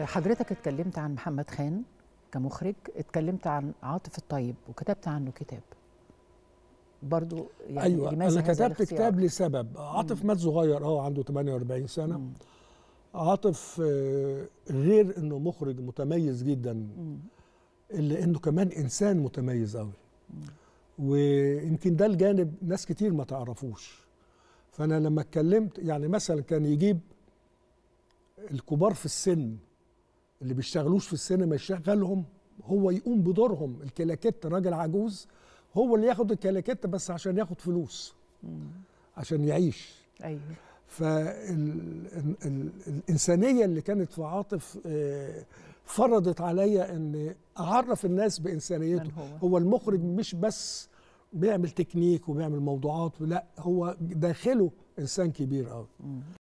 حضرتك اتكلمت عن محمد خان كمخرج اتكلمت عن عاطف الطيب وكتبت عنه كتاب برضو يعني ايوه لماذا انا هذا كتبت الاختيار؟ كتاب لسبب عاطف مات صغير اه عنده 48 سنه مم. عاطف آه، غير انه مخرج متميز جدا مم. الا انه كمان انسان متميز قوي ويمكن ده الجانب ناس كتير ما تعرفوش فانا لما اتكلمت يعني مثلا كان يجيب الكبار في السن اللي بيشتغلوش في السينما يشغلهم هو يقوم بدورهم الكلاكيت راجل عجوز هو اللي ياخد الكلاكيت بس عشان ياخد فلوس مم. عشان يعيش ايوه فالإنسانية اللي كانت في عاطف آه، فرضت عليا أن أعرف الناس بإنسانيته من هو؟ هو المخرج مش بس بيعمل تكنيك وبيعمل موضوعات لا هو داخله إنسان كبير قوي مم.